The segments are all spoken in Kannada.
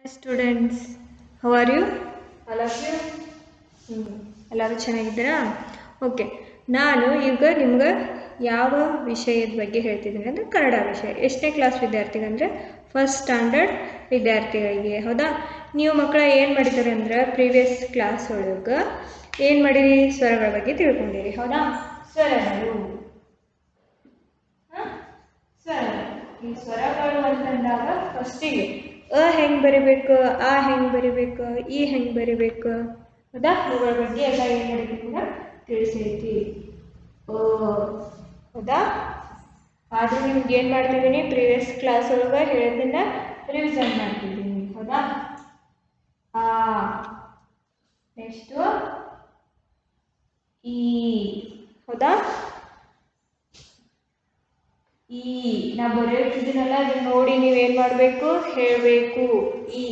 Students how are you all of you ಹ್ಞೂ ಎಲ್ಲರೂ ಚೆನ್ನಾಗಿದ್ದೀರಾ ಓಕೆ ನಾನು ಈಗ ನಿಮ್ಗೆ ಯಾವ ವಿಷಯದ ಬಗ್ಗೆ ಹೇಳ್ತಿದ್ದೀನಿ ಅಂದರೆ ಕನ್ನಡ ವಿಷಯ ಎಷ್ಟನೇ ಕ್ಲಾಸ್ ವಿದ್ಯಾರ್ಥಿಗೆ ಅಂದರೆ ಫಸ್ಟ್ ಸ್ಟ್ಯಾಂಡರ್ಡ್ ವಿದ್ಯಾರ್ಥಿಗಳಿಗೆ ಹೌದಾ ನೀವು ಮಕ್ಕಳ ಏನು ಮಾಡಿದ್ದಾರೆ ಅಂದ್ರೆ ಪ್ರೀವಿಯಸ್ ಕ್ಲಾಸ್ ಒಳಗೆ ಏನು ಮಾಡಿರಿ ಸ್ವರಗಳ ಬಗ್ಗೆ ತಿಳ್ಕೊಂಡಿರಿ ಹೌದಾ ಸ್ವರಗಳು ಹ? ಸ್ವರಗಳು ಈ ಸ್ವರಗಳು ಅಂತಂದಾಗ ಫಸ್ಟಿಗೆ ಅ ಹೆಂಗೆ ಬರಿಬೇಕು ಆ ಹೆಂಗೆ ಬರಿಬೇಕು ಈ ಹೆಂಗೆ ಬರಿಬೇಕು ಹೌದಾ ಇವುಗಳ ಬಗ್ಗೆ ಎಲ್ಲ ಏನು ಮಾಡಿದ್ದೀವಿ ತಿಳಿಸೈತಿ ಅ ಹೌದಾ ಆದರೂ ನಿಮ್ಗೆ ಏನು ಮಾಡ್ತಿದ್ದೀನಿ ಪ್ರೀವಿಯಸ್ ಕ್ಲಾಸ್ ಒಳಗೆ ಹೇಳಿದ್ದನ್ನ ರಿವಿಸನ್ ಮಾಡ್ತಿದ್ದೀನಿ ಹೌದಾ ಆ ನೆಕ್ಸ್ಟು ಈ ಹೌದಾ ಈ ನಾ ಬರೆಯುತ್ತಿದ್ದೀನಲ್ಲ ಅದನ್ನ ನೋಡಿ ನೀವೇನು ಮಾಡಬೇಕು ಹೇಳಬೇಕು ಈ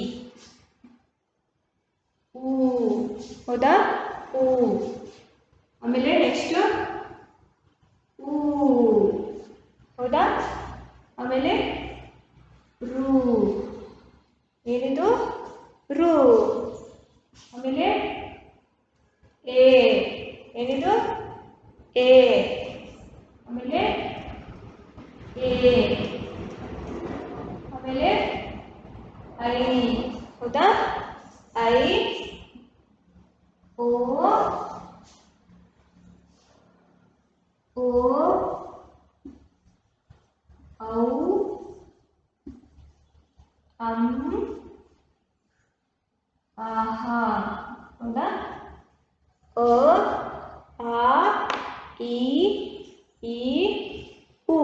ಊ ಹೌದಾ ಊ ಆಮೇಲೆ ನೆಕ್ಸ್ಟು ಊ ಹೌದಾ ಆಮೇಲೆ ರೂ ಏನಿದು ರೂ ಆಮೇಲೆ ಎ ಏನಿದು ಎ ಆಮೇಲೆ ಎ ಆಮೇಲೆ ಐ ಹೌದಾ ಐ ಓ ಓ ಔ ಅಂ ಆಹಾ ಹೌದಾ ಅ ಆ ಇ ಈ ಉ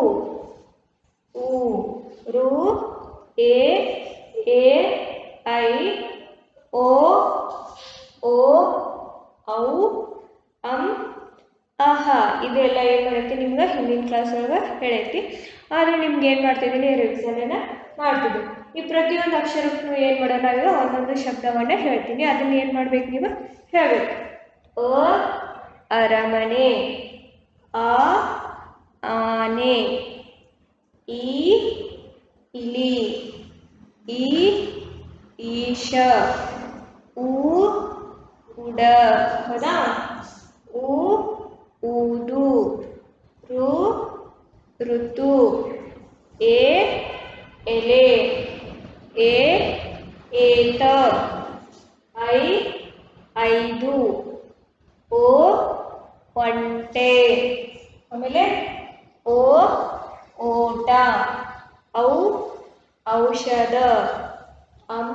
ಉ ರು ಎ ಎ ಐ ಓ ಓ ಔ ಅಂ ಆಹ ಇದೆಲ್ಲ ಏನು ಮಾಡೈತಿ ನಿಮ್ಗೆ ಹಿಂದಿನ ಕ್ಲಾಸ್ ಒಳಗೆ ಹೇಳೈತಿ ಆದರೆ ನಿಮ್ಗೆ ಏನು ಮಾಡ್ತಿದ್ದೀನಿ ರಿವಿಸನನ್ನು ಮಾಡ್ತಿದ್ದೀನಿ ಈ ಪ್ರತಿಯೊಂದು ಅಕ್ಷರಕ್ಕೂ ಏನು ಮಾಡೋಣ ಈಗ ಒಂದೊಂದು ಶಬ್ದವನ್ನು ಹೇಳ್ತೀನಿ ಅದನ್ನ ಏನು ಮಾಡ್ಬೇಕು ನೀವು ಹೇಳಬೇಕು ಅ ಅರಮನೆ ಆ ಆನೆ ಈ ಇಲಿ ಈ ಈಶ ಊ ಉಡ ಹೌದಾ ಊ ಊದು ರು ಋತು ಎ ಎಲೆ ಎ ಏತ ಐ ಐದು ಓ ಒಂಟೆ ಆಮೇಲೆ ಓ ಓಟ ಔ ಔಷಧ ಅಂ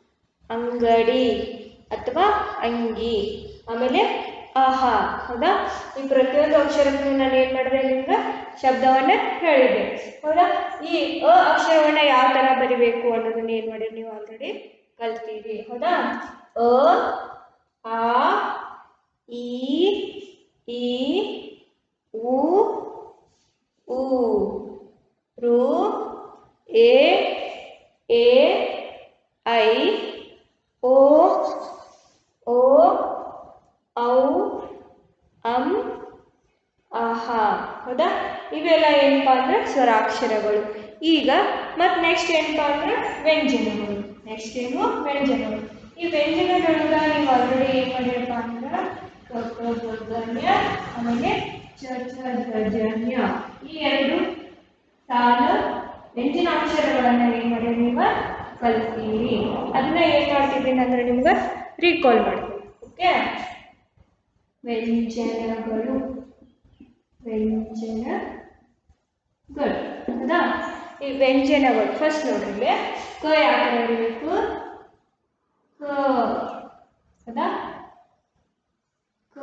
ಅಂಗಡಿ ಅಥವಾ ಅಂಗಿ ಆಮೇಲೆ ಆಹಾ ಹೌದಾ ಈ ಪ್ರತಿಯೊಂದು ಅಕ್ಷರಕ್ಕೂ ನಾನು ಏನು ಮಾಡಿದೆ ನಿಮ್ಗೆ ಶಬ್ದವನ್ನು ಹೇಳಿದೆ ಹೌದಾ ಈ ಅ ಅಕ್ಷರವನ್ನು ಯಾವ ಥರ ಬರಿಬೇಕು ಅನ್ನೋದನ್ನ ಏನು ಮಾಡಿರಿ ನೀವು ಆಲ್ರೆಡಿ ಕಲ್ತೀರಿ ಹೌದಾ ಅ ಆ ಈ ಈ ಉ ಉ ರು ಎ ಎ ಐ ಓ ಓ ಔ ಅಂ ಆಹಾ ಹೌದಾ ಇವೆಲ್ಲ ಏನಪ್ಪ ಅಂದ್ರೆ ಸ್ವರಾಕ್ಷರಗಳು ಈಗ ಮತ್ತು ನೆಕ್ಸ್ಟ್ ಏನಪ್ಪ ಅಂದ್ರೆ ವ್ಯಂಜನಗಳು ನೆಕ್ಸ್ಟ್ ಏನು ವ್ಯಂಜನಗಳು ಈ ವ್ಯಂಜನಗಳನ್ನ ನೀವು ಆಲ್ರೆಡಿ ಏನು ಮಾಡಿರಪ್ಪ ಅಂದ್ರೆ ಕ ಕ ಗ ಗ ಜ್ಞ ಆಮೇಲೆ ಚ ಛ ಝ ಝ ಜ್ಞ ಈ ಎರಡು ಸಾಲ ವ್ಯಂಜನಾಕ್ಷರಗಳನ್ನು ಏನು ಮಾಡಿ ನೀವು ಕಲ್ತೀರಿ ಅದನ್ನ ಏನು ಮಾಡ್ತಿದ್ದೀನಿ ಅಂದ್ರೆ ನಿಮ್ಗೆ ರೀಕಾಲ್ ಮಾಡ್ತೀನಿ ಓಕೆ ವ್ಯಂಜನಗಳು ವ್ಯಂಜನಗಳು ಹೌದಾ ಈ ವ್ಯಂಜನಗಳು ಫಸ್ಟ್ ನೋಡ್ರಿ ಇಲ್ಲಿ ಕ ಯಾವ ಥರ ಇರಬೇಕು ಕ ಹೌದಾ ಕ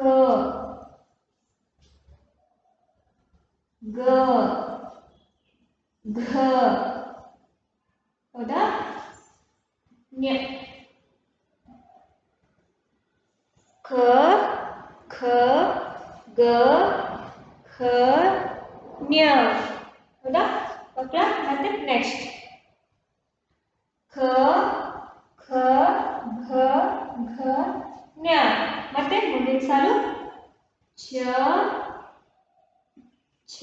ಗ ಘ ಹೌದಾ ನ್ಯ ಖ ಖ ಗ ಖ ನ್ಯ ಹೌದಾ ಮಕ್ಕಳ ಮತ್ತೆ ನೆಕ್ಸ್ಟ್ ಖ ಖ ಘ ಘ ನ್ಯ ಮತ್ತೆ ಮುಂದಿನ ಸಾಲು ಛ ಛ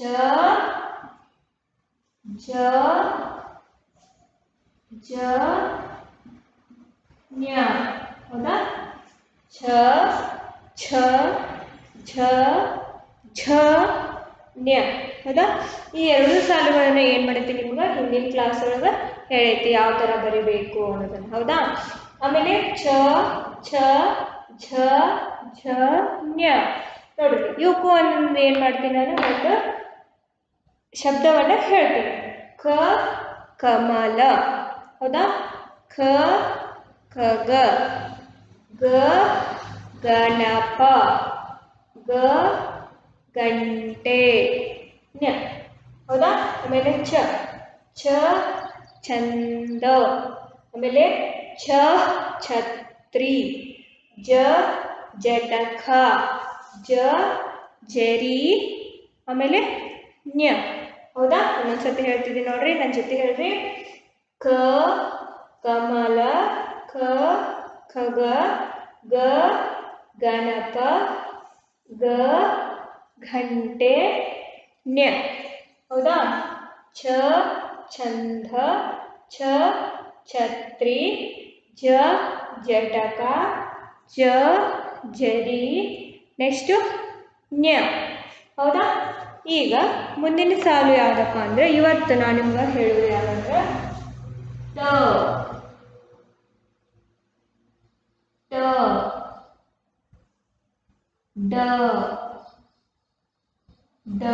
ಝ ಜ ನ್ಯ ಹೌದಾ ಛ ಛ ಝ ಝ ನ್ಯ ಹೌದಾ ಈ ಎರಡು ಸಾಲುಗಳನ್ನ ಏನು ಮಾಡೈತಿ ನಿಮ್ಗೆ ಹಿಂದಿನ ಕ್ಲಾಸ್ ಒಳಗೆ ಹೇಳೈತಿ ಯಾವ ಥರ ಬರಿಬೇಕು ಅನ್ನೋದನ್ನ ಹೌದಾ ಆಮೇಲೆ ಛ ಛ ಝ ಝ ನ್ಯ ನೋಡ್ರಿ ಇವಕ್ಕೂ ಒಂದೊಂದು ಏನು ಮಾಡ್ತೀನಿ ನಾನು ಒಂದು ಶಬ್ದವನ್ನು ಹೇಳ್ತೀನಿ ಕ ಕಮಲ ಹೌದಾ ಖ ಖಗ ಗ ಗಣಪ ಗ ಗಂಟೆ ನ್ಯ ಹೌದಾ ಆಮೇಲೆ ಚ ಛ ಛಂದ ಆಮೇಲೆ ಛ ಛತ್ರಿ ಜ ಜಟಖ ಜ ಜರಿ ಆಮೇಲೆ ನ್ಯ ಹೌದಾ ಇನ್ನೊಂದ್ಸತಿ ಹೇಳ್ತಿದ್ದೀನಿ ನೋಡ್ರಿ ನನ್ನ ಜೊತೆ ಹೇಳ್ರಿ ಕ ಕಮಲ ಖ ಖಗ ಗ ಗಣಪ ಗ ಘಂಟೆ ನ್ಯ ಹೌದಾ ಛ ಛಂದ ಛ ಛತ್ರಿ ಜ ಜಟಕ ಜ ಜರಿ ನೆಕ್ಸ್ಟು ನ್ಯ ಹೌದಾ ಈಗ ಮುಂದಿನ ಸಾಲು ಯಾವುದಪ್ಪ ಅಂದರೆ ಇವತ್ತು ನಾನು ನಿಮ್ಗೆ ಹೇಳೋದು ಯಾವಂದ್ರೆ ಟ ಟ ಡ ಡ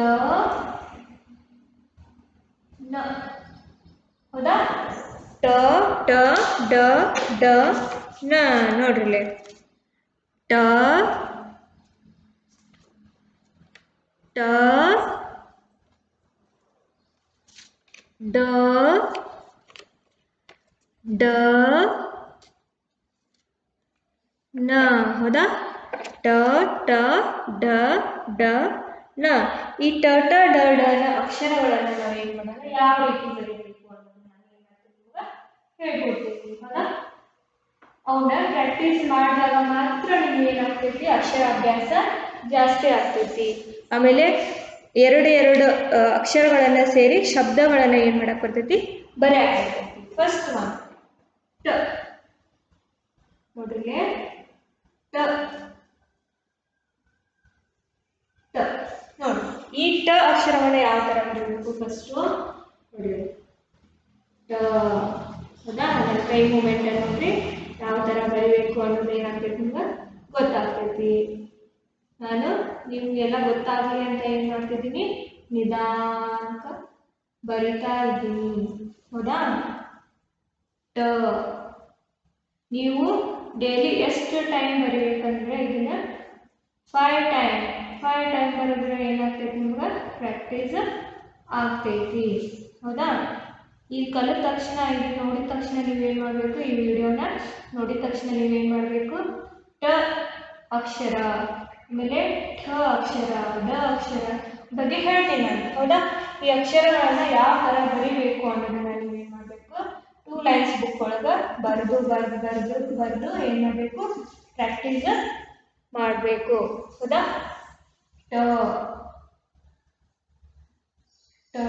ನ ಹೌದಾ ಟ ಟ ಡ ಡ ನ ನೋಡ್ರಿಲೆ ಟ ಟ ಡ ಡ ನ ಹೌದಾ ಟ ಟ ಡ ಡ ನ ಈ ಟ ಟ ಡ ಡ ನ ಅಕ್ಷರಗಳನ್ನು ನಾವು ಏನು ಮಾಡೋಣ ಯಾವ ರೀತಿ ಬರೀಬೇಕು ಅನ್ನೋದನ್ನ ನಾನು ಏನ್ ಮಾಡ್ತೀನಿ ನಿಮ್ಗೆ ಹೇಳ್ಕೊಡ್ತೀನಿ ಹೌದಾ ಅವನ್ನ ಪ್ರಾಕ್ಟೀಸ್ ಮಾಡಿದಾಗ ಮಾತ್ರ ನಿಮ್ಗೆ ಏನಾಗ್ತೈತಿ ಅಕ್ಷರ ಅಭ್ಯಾಸ ಜಾಸ್ತಿ ಆಗ್ತೈತಿ ಆಮೇಲೆ ಎರಡು ಎರಡು ಆ, ಅಕ್ಷರಗಳನ್ನ ಸೇರಿ ಶಬ್ದಗಳನ್ನ ಏನು ಮಾಡಕ್ ಬರ್ತೈತಿ ಬರೆಯಕ್ ಬರ್ತೈತಿ ಫಸ್ಟ್ ಒನ್ ಟ ನೋಡ್ರಿ ಟ ಟ ನೋಡಿ ಈ ಟ ಅಕ್ಷರವನ್ನ ಯಾವ ತರ ಬರೀಬೇಕು ಫಸ್ಟು ನೋಡಿ ಟ ಹೌದಾ ಅದರ ಕೈ ಮೂಮೆಂಟ್ ನೋಡ್ರಿ ಯಾವ ಥರ ಬರಿಬೇಕು ಅನ್ನೋದು ಏನಾಗ್ತೈತಿ ನಿಮ್ಗೆ ಗೊತ್ತಾಗ್ತೈತಿ ನಾನು ನಿಮಗೆಲ್ಲ ಗೊತ್ತಾಗಲಿ ಅಂತ ಏನು ಮಾಡ್ತಿದ್ದೀನಿ ನಿಧಾನಕ ಬರಿತಾ ಇದ್ದೀನಿ ಹೌದಾ ಟ ನೀವು ಡೈಲಿ ಎಷ್ಟು ಟೈಮ್ ಬರಿಬೇಕಂದ್ರೆ ಇದನ್ನ ಫೈವ್ ಟೈಮ್ ಫೈವ್ ಟೈಮ್ ಬರೆದ್ರೆ ಏನಾಗ್ತೈತಿ ನಿಮ್ಗೆ ಪ್ರಾಕ್ಟೀಸ್ ಆಗ್ತೈತಿ ಹೌದಾ ಈ ಕಲಿತ ತಕ್ಷಣ ಇದು ನೋಡಿದ ತಕ್ಷಣ ನೀವೇನು ಮಾಡಬೇಕು ಈ ವಿಡಿಯೋನ ನೋಡಿದ ತಕ್ಷಣ ನೀವೇನು ಮಾಡಬೇಕು ಟ ಅಕ್ಷರ ಆಮೇಲೆ ಠ ಅಕ್ಷರ ಡ ಅಕ್ಷರ ಬಗ್ಗೆ ಹೇಳ್ತೀನಿ ನಾನು ಹೌದಾ ಈ ಅಕ್ಷರಗಳನ್ನ ಯಾವ ಥರ ಬರಿಬೇಕು ಅನ್ನೋದನ್ನ ನೀವೇನು ಮಾಡಬೇಕು ಟೂ ಲೈನ್ಸ್ ಬುಕ್ ಒಳಗೆ ಬರೆದು ಬರೆದು ಬರೆದು ಬರೆದು ಏನು ಮಾಡಬೇಕು ಪ್ರಾಕ್ಟೀಸ್ ಮಾಡಬೇಕು ಹೌದಾ ಟ ಟ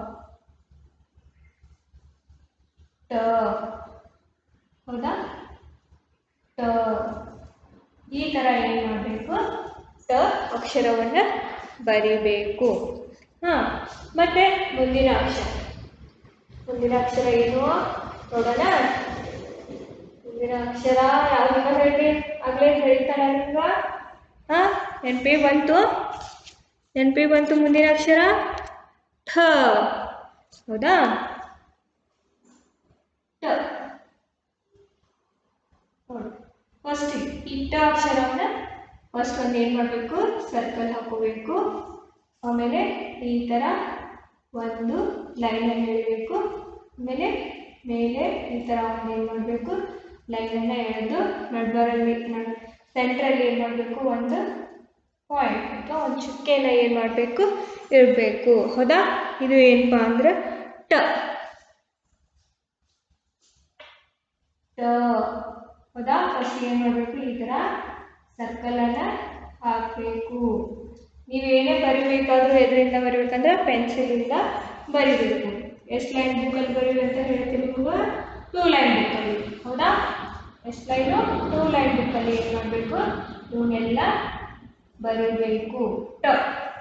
ಟ ಹೌದಾ ಟ ಈ ಥರ ಏನು ಮಾಡಬೇಕು ಟ ಅಕ್ಷರವನ್ನು ಬರಿಬೇಕು ಹಾಂ ಮತ್ತೆ ಮುಂದಿನ ಅಕ್ಷರ ಮುಂದಿನ ಅಕ್ಷರ ಏನು ನೋಡೋಣ ಮುಂದಿನ ಅಕ್ಷರ ಯಾವಾಗ ಹೇಳಿ ಆಗಲೇ ಹೇಳ್ತಾರ ನಿಮ್ಗೆ ಹಾಂ ನೆನಪಿ ಬಂತು ನೆನಪಿ ಬಂತು ಮುಂದಿನ ಅಕ್ಷರ ಠ ಹೌದಾ ಟ ಫಸ್ಟ್ ಈ ಟ ಅಕ್ಷರವನ್ನು ಫಸ್ಟ್ ಒಂದು ಏನು ಮಾಡಬೇಕು ಸರ್ಕಲ್ ಹಾಕೋಬೇಕು ಆಮೇಲೆ ಈ ಥರ ಒಂದು ಲೈನನ್ನು ಎಳಿಬೇಕು ಆಮೇಲೆ ಮೇಲೆ ಈ ಥರ ಒಂದು ಏನು ಮಾಡಬೇಕು ಲೈನನ್ನು ಎಳೆದು ನಡ್ಬರಲ್ಲಿ ನಡ್ ಸೆಂಟ್ರಲ್ಲಿ ಏನು ಮಾಡಬೇಕು ಒಂದು ಪಾಯಿಂಟ್ ಅಥವಾ ಒಂದು ಚುಕ್ಕೆನ ಏನು ಮಾಡಬೇಕು ಇರಬೇಕು ಹೌದಾ ಇದು ಏನಪ್ಪಾ ಅಂದ್ರೆ ಟ ಟ ಹೌದಾ ಫಸ್ಟ್ ಏನು ಮಾಡಬೇಕು ಈ ಥರ ಸರ್ಕಲನ್ನು ಹಾಕಬೇಕು ನೀವೇನೇ ಬರಿಬೇಕಾದ್ರೂ ಎದರಿಂದ ಬರಿಬೇಕಂದ್ರೆ ಪೆನ್ಸಿಲಿಂದ ಬರಿಬೇಕು ಎಷ್ಟು ಲೈನ್ ಬುಕ್ಕಲ್ಲಿ ಬರೀರಿ ಅಂತ ಹೇಳ್ತೀನಿ ನಿಮ್ಗೆ ಟೂ ಲೈನ್ ಬುಕ್ಕಲ್ಲಿ ಹೌದಾ ಎಷ್ಟು ಲೈನು ಟೂ ಲೈನ್ ಬುಕ್ಕಲ್ಲಿ ಏನು ಮಾಡಬೇಕು ಇವನ್ನೆಲ್ಲ ಬರೀಬೇಕು ಟ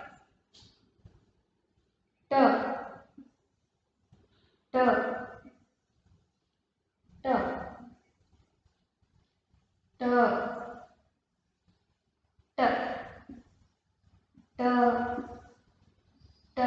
ಟ ಟ ಟ ಟ ಟ ಟ ಟ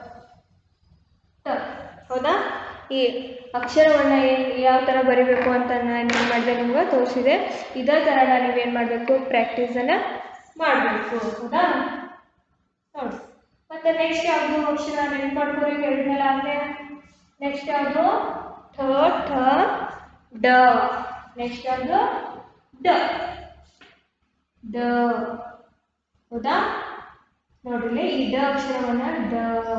ಟ ಹೌದಾ ಈ ಅಕ್ಷರವನ್ನು ಏನು ಯಾವ ಥರ ಬರಿಬೇಕು ಅಂತ ನಾನು ಏನು ಮಾಡಿದೆ ನಿಮ್ಗೆ ತೋರಿಸಿದೆ ಇದೇ ಥರ ನೀವೇನು ಮಾಡಬೇಕು ಪ್ರಾಕ್ಟೀಸನ್ನು ಮಾಡಬೇಕು ಹೌದಾ ನೋಡಿ ಮತ್ತೆ ನೆಕ್ಸ್ಟ್ ಯಾವುದು ಅಕ್ಷರ ನೆನ್ಪು ಮಾಡ್ಕೊರಿ ಹೇಳಿದ್ನಲ್ಲ ಆಗಲೇ ನೆಕ್ಸ್ಟ್ ಯಾವುದು ಠ ಠ ಡ ನೆಕ್ಸ್ಟ್ ಯಾವುದು ಡ ಡ ಹೌದಾ ನೋಡ್ರಿ ಈ ಡ ಅಕ್ಷರವನ್ನ ಡ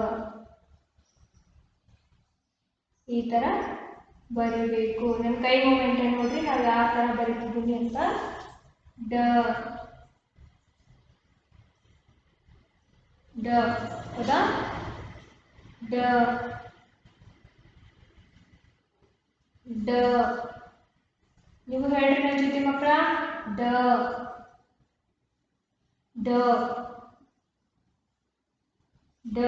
ಈ ಥರ ಬರಿಬೇಕು ನನ್ನ ಕೈ ಮೂಮೆಂಟ್ ನೋಡ್ರಿ ನಾವು ಯಾವ ಥರ ಬರಿತಿದ್ದೀನಿ ಅಂತ ಡ ಡ ಹೌದಾ ಡ ಡ ನೀವು ಹೇಳ್ರಿ ನನ್ನ ಜೊತೆ ಮಕ್ಕಳ ಡ ಡ ಡ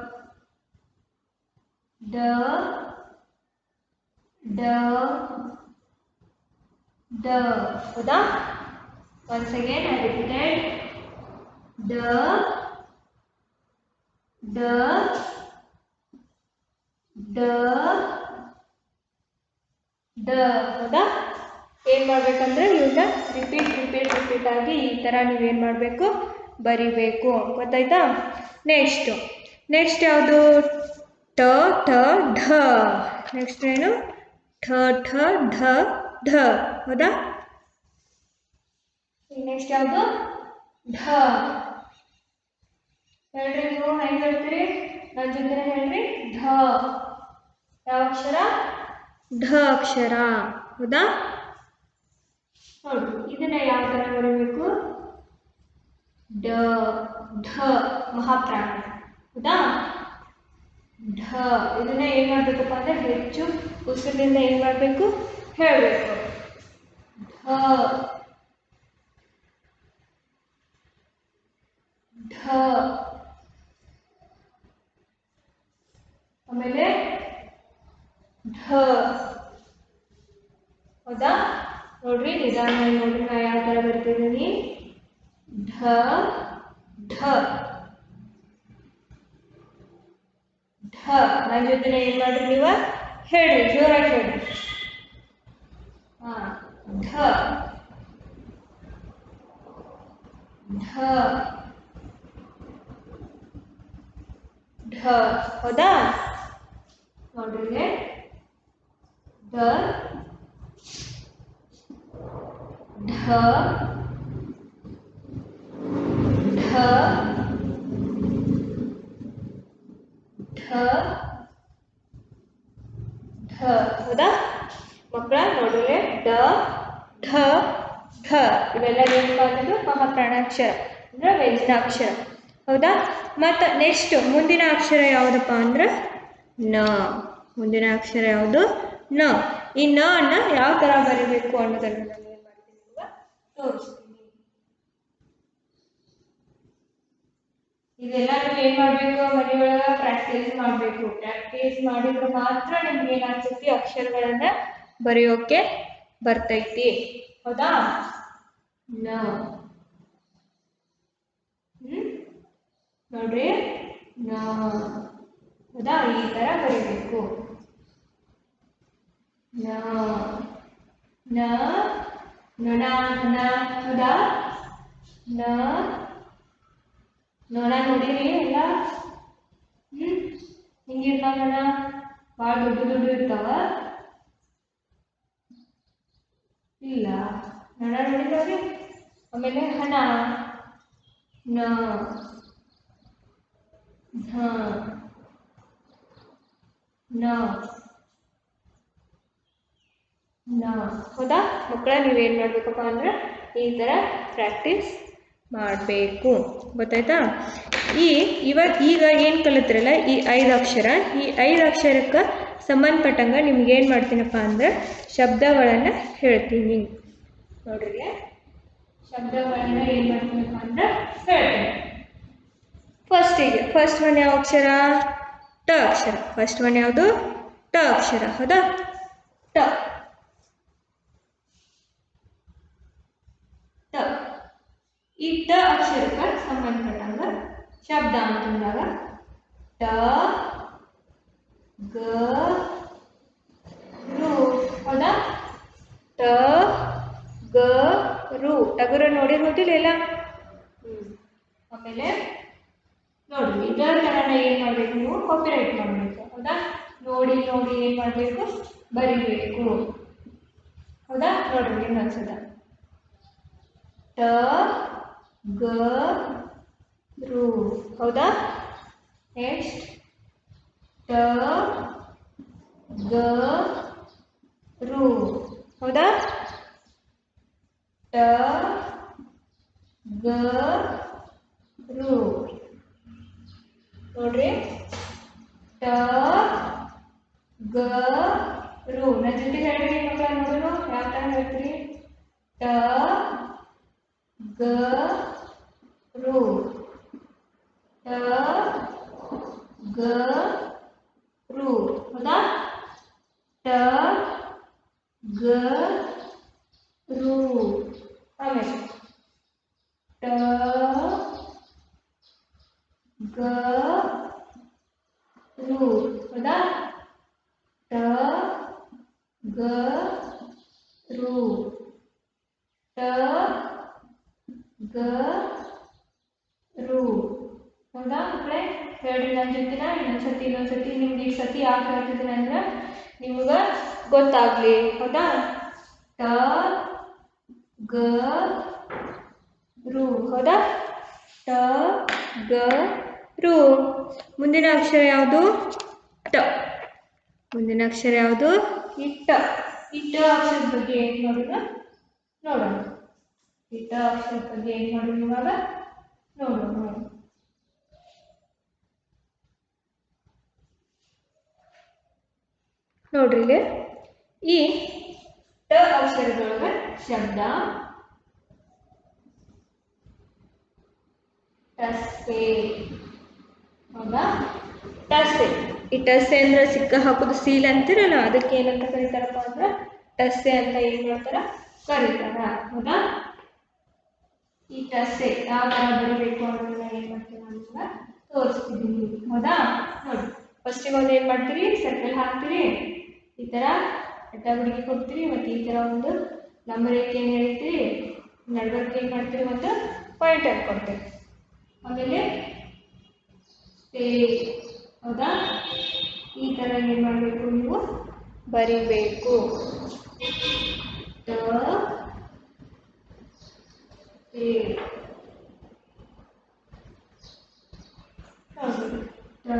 ಡ ಡ ಡ ಹೌದಾ ಒನ್ಸ್ ಅಗೇನ್ ಐ ರಿಪೀಟೆಡ್ ಡ ಡ ಡ ಡ ಹೌದಾ ಏನು ಮಾಡ್ಬೇಕಂದ್ರೆ ಇವನ್ನ ರಿಪೀಟ್ ರಿಪೀಟ್ ರಿಪೀಟ್ ಆಗಿ ಈ ಥರ ನೀವೇನು ಮಾಡಬೇಕು ಬರಿಬೇಕು ಗೊತ್ತಾಯ್ತಾ ನೆಕ್ಸ್ಟು ನೆಕ್ಸ್ಟ್ ಯಾವುದು ಟ ಠ ಢ ನೆಕ್ಸ್ಟ್ ಏನು ಠ ಠ ಢ ಢ ಹೌದಾ ನೆಕ್ಸ್ಟ್ ಯಾವುದು ಢ ಹೇಳ್ರಿ ನೀವು ಹೆಂಗೆ ಹೇಳ್ತೀರಿ ನನ್ನ ಜೊತೆ ಹೇಳ್ರಿ ಢ ಯಾವ ಅಕ್ಷರ ಢ ಅಕ್ಷರ ಹೌದಾ ನೋಡಿ ಇದನ್ನ ಯಾವ ಥರ ಬರೀಬೇಕು ಡ ಢ ಮಹಾಪ್ರಾಣ ಹೌದಾ ಢ ಇದನ್ನ ಏನು ಮಾಡಬೇಕಪ್ಪ ಅಂದರೆ ಹೆಚ್ಚು ಉಸಿರಿನಿಂದ ಏನು ಮಾಡಬೇಕು ಹೇಳಬೇಕು ಢ ಢ ಆಮೇಲೆ ಢ ಹೌದಾ ನೋಡ್ರಿ ನಿಧಾನವಾಗಿ ನೋಡ್ರಿ ನಾ ಯಾವ ಥರ ಬರ್ತಿದ್ದೀನಿ ಢ ಢ ಢ ನನ್ನ ಜೊತೆ ಏನು ಮಾಡ್ರಿ ನೀವು ಹೇಳ್ರಿ ಜೋರಾಗಿ ಹೇಳ್ರಿ ಹಾಂ ಢ ಢ ಢ ಹೌದಾ ನೋಡ್ರಿ ಇಲ್ಲಿ ಢ ಢ ಢ ಢ ಢ ಹೌದಾ ಮಕ್ಕಳ ನೋಡ್ರಿ ಡ ಢ ಢ ಇವೆಲ್ಲ ಏನಪ್ಪ ಅನ್ನೋದು ಮಹಾಪ್ರಾಣಾಕ್ಷರ ಅಂದ್ರೆ ವೆಜ್ನ ಅಕ್ಷರ ಹೌದಾ ಮತ್ತು ನೆಕ್ಸ್ಟ್ ಮುಂದಿನ ಅಕ್ಷರ ಯಾವುದಪ್ಪ ಅಂದ್ರೆ ನ ಮುಂದಿನ ಅಕ್ಷರ ಯಾವುದು ನ ಈ ನ ಅನ್ನ ಯಾವ ಥರ ಬರಿಬೇಕು ಅನ್ನೋದನ್ನು ನಾನು ಏನು ಮಾಡ್ತೀನಿ ಇವಾಗ ತೋರಿಸ್ತೀನಿ ಇದೆಲ್ಲ ನೀವು ಏನು ಮಾಡಬೇಕು ಮನೆಯೊಳಗೆ ಪ್ರಾಕ್ಟೀಸ್ ಮಾಡಬೇಕು ಪ್ರಾಕ್ಟೀಸ್ ಮಾಡಿದ್ರೆ ಮಾತ್ರ ನಿಮ್ಗೆ ಏನಾಗ್ತೈತಿ ಅಕ್ಷರಗಳನ್ನ ಬರೆಯೋಕೆ ಬರ್ತೈತಿ ಹೌದಾ ನ ಹ್ಮ್ ನೋಡ್ರಿ ನ ಹೌದಾ ಈ ಥರ ಬರೀಬೇಕು ನ ನ ನೊಣ ನ ಹೌದಾ ನ ನೊಣ ನೋಡಿರಿ ಎಲ್ಲ ಹ್ಮ್ ಹಿಂಗಿರ್ತಾವ ನೊಣ ಭಾಳ ದೊಡ್ಡ ದೊಡ್ಡ ಇರ್ತಾವ ಇಲ್ಲ ನೊಣ ನೋಡಿದಾವ್ರಿ ಆಮೇಲೆ ಹಣ ನ ಧ ನ ನ ಹೌದಾ ಮಕ್ಕಳ ನೀವೇನು ಮಾಡಬೇಕಪ್ಪ ಅಂದ್ರೆ ಈ ಥರ ಪ್ರಾಕ್ಟೀಸ್ ಮಾಡಬೇಕು ಗೊತ್ತಾಯ್ತಾ ಈ ಇವಾಗ ಈಗ ಏನು ಕಲಿತ್ರಲ್ಲ ಈ ಐದು ಅಕ್ಷರ ಈ ಐದು ಅಕ್ಷರಕ್ಕೆ ಸಂಬಂಧಪಟ್ಟಂಗೆ ನಿಮ್ಗೆ ಏನು ಮಾಡ್ತೀನಪ್ಪ ಅಂದ್ರೆ ಶಬ್ದಗಳನ್ನು ಹೇಳ್ತೀನಿ ನೋಡ್ರಿ ಶಬ್ದಗಳನ್ನ ಏನು ಮಾಡ್ತೀನಪ್ಪ ಅಂದ್ರೆ ಹೇಳ್ತೀನಿ ಫಸ್ಟಿಗೆ ಫಸ್ಟ್ ಒನ್ ಯಾವ ಅಕ್ಷರ ಟ ಅಕ್ಷರ ಫಸ್ಟ್ ಒನ್ ಯಾವುದು ಟ ಅಕ್ಷರ ಹೌದಾ ಟ ಟ ಈ ಟ ಅಕ್ಷರಕ್ಕೆ ಸಂಬಂಧಪಟ್ಟಂಗ ಶಬ್ದ ಅಂತಂದಾಗ ಟ ಗ ರು ಹೌದಾ ಟ ಗ ರು ಟಗರ ನೋಡಿರ್ಬೋದಿಲ್ಲ ಎಲ್ಲ ಹ್ಮ್. ಆಮೇಲೆ ನೋಡಿ ಇದರ ಥರನ ಏನು ಮಾಡಬೇಕು ನೀವು ಕಾಪಿರೈಟ್ ಮಾಡಬೇಕು ಹೌದಾ ನೋಡಿ ನೋಡಿ ಏನು ಮಾಡಬೇಕು ಬರಿಬೇಕು ಹೌದಾ ನೋಡ್ರಿ ಇನ್ನೊಂದ್ಸಲ ಟ ಗ ರು ಹೌದಾ ನೆಕ್ಸ್ಟ್ ಟ ಗ ರು ಹೌದಾ ಟ ಗ ರು ನೋಡ್ರಿ ಟ ಗ ರು ನನ್ನ ಜೊತೆ ಹೇಳ್ರಿ ಮಕ್ಕಳ ನೋಡೋಣ ಯಾವ ಥರ ಹೇಳ್ತೀರಿ ಟ ಗ ರು ಟ ಗ ರು ಹೌದಾ ಟ ಗ ರು ಆಮೇಲೆ ಟ ಗ ರು ಹೌದಾ ಟ ಗ ರು ಟ ಗ ರು ಹೌದಾ ಮಕ್ಕಳೇ ಹೇಳ್ರಿ ನನ್ನ ಜೊತೆನ ಇನ್ನೊಂದ್ಸತಿ ಇನ್ನೊಂದ್ಸತಿ ನಿಮ್ಗೆ ಈ ಸತಿ ಯಾಕೆ ಹೇಳ್ತಿದ್ದೀನಿ ಅಂದ್ರೆ ನಿಮ್ಗೆ ಗೊತ್ತಾಗ್ಲಿ ಹೌದಾ ಟ ಗ ರು ಹೌದಾ ಟ ಗ ರು ಮುಂದಿನ ಅಕ್ಷರ ಯಾವುದು ಟ ಮುಂದಿನ ಅಕ್ಷರ ಯಾವುದು ಈ ಟ ಈ ಟ ಅಕ್ಷರದ ಬಗ್ಗೆ ಏನು ಮಾಡೋಣ ನೋಡೋಣ ಈ ಟ ಅಕ್ಷರದ ಬಗ್ಗೆ ಏನು ಮಾಡೋಣ ಇವಾಗ ನೋಡೋಣ ನೋಡೋಣ ನೋಡ್ರಿ ಇಲ್ಲಿ ಈ ಟ ಅಕ್ಷರದೊಳಗೆ ಶಬ್ದ ಟಸ್ಸೆ ಹೌದಾ ಟಸ್ಸೆ ಈ ಟಸ್ಸೆ ಅಂದ್ರೆ ಸಿಕ್ಕ ಹಾಕೋದು ಸೀಲ್ ಅಂತಿರಲ್ಲ ಅದಕ್ಕೆ ಏನಂತ ಕರೀತಾರಪ್ಪ ಅಂದ್ರೆ ಟಸ್ಸೆ ಅಂತ ಏನ್ ಮಾಡ್ತಾರ ಕರೀತಾರ ಹೌದಾ ಈ ಟಸ್ಸೆ ಯಾವ ಥರ ಬರಬೇಕು ಅನ್ನೋದನ್ನ ಏನು ಮಾಡ್ತೀನಿ ನಾನು ತೋರಿಸ್ತಿದ್ದೀನಿ ಹೌದಾ ನೋಡಿ ಫಸ್ಟಿಗೆ ಒಂದು ಏನು ಮಾಡ್ತೀರಿ ಸರ್ಕಲ್ ಹಾಕ್ತೀರಿ ಈ ಥರ ಅಡ್ಡ ಹುಡುಗಿ ಕೊಡ್ತೀರಿ ಮತ್ತು ಈ ಥರ ಒಂದು ನಂಬರ್ ಏನು ಹೇಳ್ತೀರಿ ನಡ್ಬರ್ಕ್ ಏನು ಮಾಡ್ತೀರಿ ಮತ್ತು ಪಾಯಿಂಟ್ ಅಂತ ಕೊಡ್ತೀರಿ ಆಮೇಲೆ ಸ್ಟೇ ಹೌದಾ ಈ ಥರ ಏನು ಮಾಡಬೇಕು ನೀವು ಬರಿಬೇಕು ಟ ಸ್ಟೇ ಹೌದು ಟ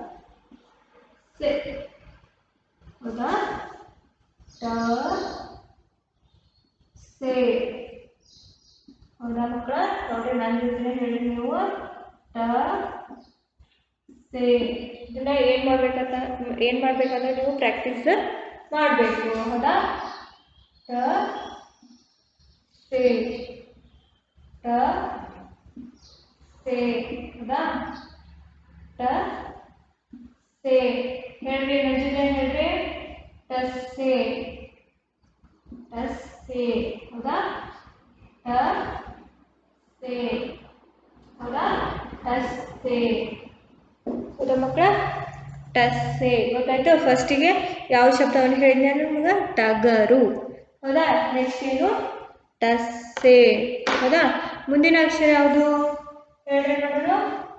ಸೆ ಹೌದಾ ಟ ಸೆ ಹೌದಾ ಮಕ್ಕಳ ನೋಡ್ರಿ ನನ್ನ ಜೊತೆ ಹೇಳಿ ನೀವು ಟ ಸೆ ಇದನ್ನ ಏನು ಮಾಡ್ಬೇಕಂತ ಏನು ಮಾಡ್ಬೇಕಂದ್ರೆ ನೀವು ಪ್ರಾಕ್ಟೀಸ್ ಮಾಡಬೇಕು ಹೌದಾ ಟ ಸೆ ಟ ಸೆ ಹೌದಾ ಟ ಸೆ ಹೇಳ್ರಿ ನನ್ನ ಜೊತೆ ಹೇಳ್ರಿ ಟಸ್ಸೆ ಟಸ್ಸೆ ಹೌದಾ ಟ ಸೆ ಹೌದಾ ಟಸ್ಸೆ ಹೌದಾ ಮಕ್ಕಳ ಟಸ್ಸೆ ಗೊತ್ತಾಯ್ತು ಫಸ್ಟಿಗೆ ಯಾವ ಶಬ್ದವನ್ನು ಹೇಳಿದ್ದೆ ನಾನು ನಿಮ್ಗೆ ಟಗರು ಹೌದಾ ನೆಕ್ಸ್ಟ್ ಏನು ಟಸ್ಸೆ ಹೌದಾ ಮುಂದಿನ ಅಕ್ಷರ ಯಾವುದು ಹೇಳ್ರಿ ನೋಡೋಣ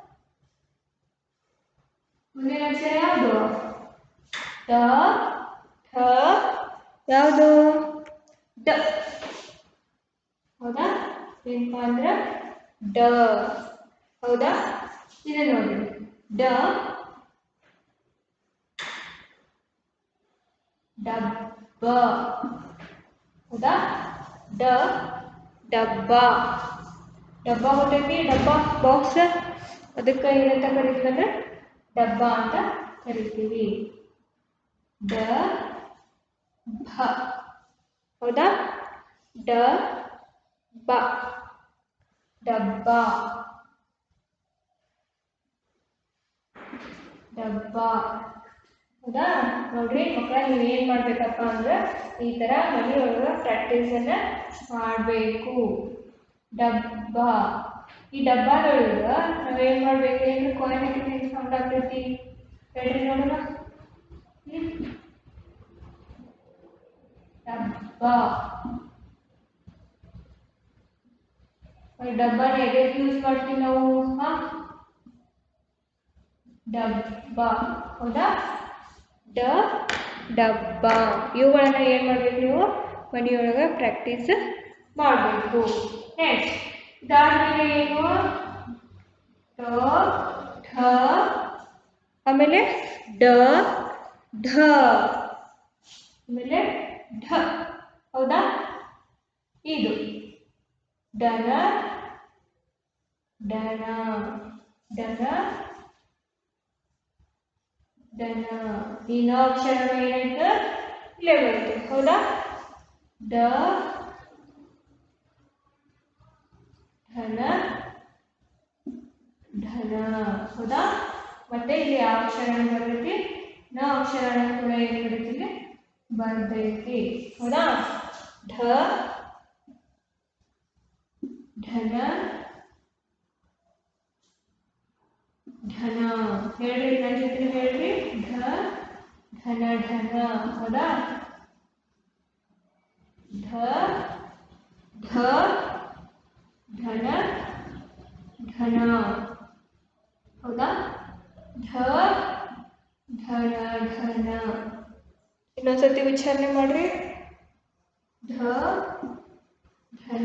ಮುಂದಿನ ಅಕ್ಷರ ಯಾವುದು ಟ ಠ ಯಾವುದು ಡ ಹೌದಾ ಏನಪ್ಪ ಅಂದ್ರೆ ಡ ಹೌದಾ ಇದು ನೋಡಿ ಡ ಡಬ್ಬ ಹೌದಾ ಡ ಡಬ್ಬ ಡಬ್ಬ ಗೊತ್ತೈತಿ ಡಬ್ಬ ಬಾಕ್ಸ್ ಅದಕ್ಕೆ ಏನಂತ ಕರಿತೀವಿ ಅಂದ್ರೆ ಡಬ್ಬ ಅಂತ ಕರಿತೀವಿ ಡ ಭ ಹೌದಾ ಡ ಬ ಡಬ್ಬ ಡಬ್ಬ ಹೌದಾ ನೋಡ್ರಿ ಮಕ್ಕಳ ನೀವು ಏನು ಮಾಡ್ಬೇಕಪ್ಪ ಅಂದ್ರೆ ಈ ಥರ ಮನೆಯೊಳಗೆ ಪ್ರಾಕ್ಟೀಸನ್ನು ಮಾಡಬೇಕು ಡಬ್ಬ ಈ ಡಬ್ಬದೊಳಗೆ ನಾವೇನು ಮಾಡ್ಬೇಕು ಏನು ಕಾಯಿನ್ ಹಾಕಿದ್ರೆ ಸೌಂಡ್ ಆಗ್ತೈತಿ ಹೇಳ್ರಿ ನೋಡೋಣ ಹ್ಮ್? ಡಬ್ಬ ಈ ಡಬ್ಬನ ಎದಕ್ಕೆ ಯೂಸ್ ಮಾಡ್ತೀವಿ ನಾವು ಹಾ ಡಬ್ಬ ಹೌದಾ ಡ ಡಬ್ಬ ಇವುಗಳನ್ನ ಏನು ಮಾಡ್ಬೇಕು ನೀವು ಮನೆಯೊಳಗೆ ಪ್ರಾಕ್ಟೀಸ್ ಮಾಡಬೇಕು ನೆಕ್ಸ್ಟ್ ಇದಾದ್ಮೇಲೆ ಏನು ಟ ಠ ಆಮೇಲೆ ಡ ಢ ಆಮೇಲೆ ಢ ಹೌದಾ ಇದು ಡನ ಡನ ಡನ ಡನ ಈ ನ ಅಕ್ಷರ ಏನಾಯ್ತು ಇಲ್ಲೇ ಬರುತ್ತೆ ಹೌದಾ ಡ ಧನ ಧನ ಹೌದಾ ಮತ್ತೆ ಇಲ್ಲಿ ಯಾವ ಅಕ್ಷರ ಬರ್ತೈತಿ ನ ಅಕ್ಷರ ಕೂಡ ಏನು ಬರುತ್ತಿಲ್ಲ ಬರ್ತೈತಿ ಹೌದಾ ಢ ಧನ ಧನ ಹೇಳ್ರಿ ನನ್ನ ಜೊತೆ ಹೇಳ್ರಿ ಧ ಧನ ಧನ ಹೌದಾ ಧ ಧ ಧನ ಧನ ಹೌದಾ ಧ ಧನ ಧನ ಇನ್ನೊಂದ್ಸತಿ ಉಚ್ಚಾರಣೆ ಮಾಡ್ರಿ ಧ ಧನ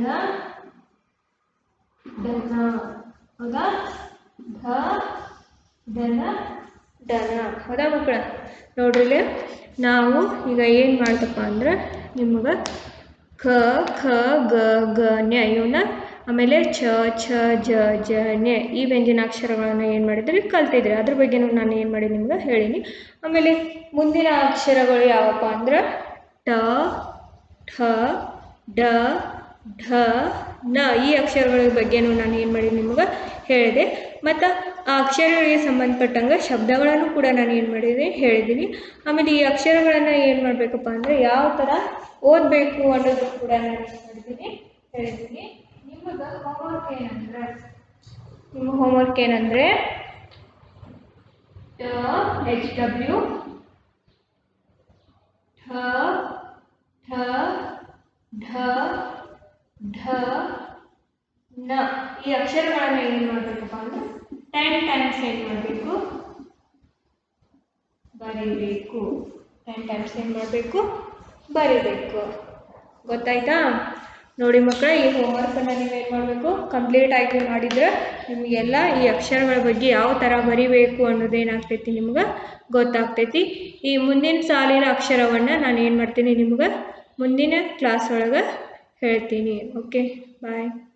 ಧನ ಹೌದಾ ಧ ಧನ ಧನ ಹೌದಾ ಮಕ್ಕಳ ನೋಡ್ರಿ ಇಲ್ಲಿ ನಾವು ಈಗ ಏನು ಮಾಡ್ದಪ್ಪ ಅಂದ್ರೆ ನಿಮ್ಗೆ ಖ ಖ ಗ ಗ ನ್ಯ ಇವನ್ನ ಆಮೇಲೆ ಛ ಛ ಜ ಜ ನ್ಯ ಈ ವ್ಯಂಜನಾಕ್ಷರಗಳನ್ನು ಏನು ಮಾಡಿದ್ರಿ ಕಲ್ತಿದ್ರಿ ಅದ್ರ ಬಗ್ಗೆನೂ ನಾನು ಏನು ಮಾಡಿ ನಿಮ್ಗೆ ಹೇಳೀನಿ ಆಮೇಲೆ ಮುಂದಿನ ಅಕ್ಷರಗಳು ಯಾವಪ್ಪ ಅಂದ್ರೆ ಟ ಠ ಡ ಢ ನ ಈ ಅಕ್ಷರಗಳ ಬಗ್ಗೆನೂ ನಾನು ಏನು ಮಾಡಿ ನಿಮ್ಗೆ ಹೇಳಿದೆ ಮತ್ತು ಆ ಅಕ್ಷರಗಳಿಗೆ ಸಂಬಂಧಪಟ್ಟಂಗೆ ಶಬ್ದಗಳನ್ನು ಕೂಡ ನಾನು ಏನು ಮಾಡಿದ್ದೀನಿ ಹೇಳಿದ್ದೀನಿ ಆಮೇಲೆ ಈ ಅಕ್ಷರಗಳನ್ನು ಏನು ಮಾಡಬೇಕಪ್ಪ ಅಂದರೆ ಯಾವ ಥರ ಓದಬೇಕು ಅನ್ನೋದು ಕೂಡ ನಾನು ಏನು ಮಾಡಿದ್ದೀನಿ ಹೇಳಿದ್ದೀನಿ ನಿಮಗೆ ಹೋಮ್ವರ್ಕ್ ಏನಂದ್ರೆ ನಿಮ್ಮ ಹೋಮ್ವರ್ಕ್ ಏನಂದರೆ ಎಚ್ ಡಬ್ಲ್ಯೂ ಠ ಠ ಢ ಢ ನ ಈ ಅಕ್ಷರಗಳನ್ನು ಏನು ಮಾಡಬೇಕಪ್ಪ ಅಂದ್ರೆ ಟೆನ್ ಟೈಮ್ಸ್ ಏನು ಮಾಡಬೇಕು ಬರೀಬೇಕು ಟೆನ್ ಟೈಮ್ಸ್ ಏನು ಮಾಡಬೇಕು ಬರೀಬೇಕು ಗೊತ್ತಾಯ್ತಾ ನೋಡಿ ಮಕ್ಕಳ ಈ ಹೋಮ್ವರ್ಕನ್ನು ನೀವೇನು ಮಾಡಬೇಕು ಕಂಪ್ಲೀಟ್ ಆಗಿ ಮಾಡಿದ್ರೆ ನಿಮಗೆಲ್ಲ ಈ ಅಕ್ಷರಗಳ ಬಗ್ಗೆ ಯಾವ ಥರ ಬರಿಬೇಕು ಅನ್ನೋದೇನಾಗ್ತೈತಿ ನಿಮ್ಗೆ ಗೊತ್ತಾಗ್ತೈತಿ ಈ ಮುಂದಿನ ಸಾಲಿನ ಅಕ್ಷರವನ್ನು ನಾನು ಏನು ಮಾಡ್ತೀನಿ ನಿಮ್ಗೆ ಮುಂದಿನ ಕ್ಲಾಸ್ ಒಳಗೆ ಹೇಳ್ತೀನಿ ಓಕೆ ಬಾಯ್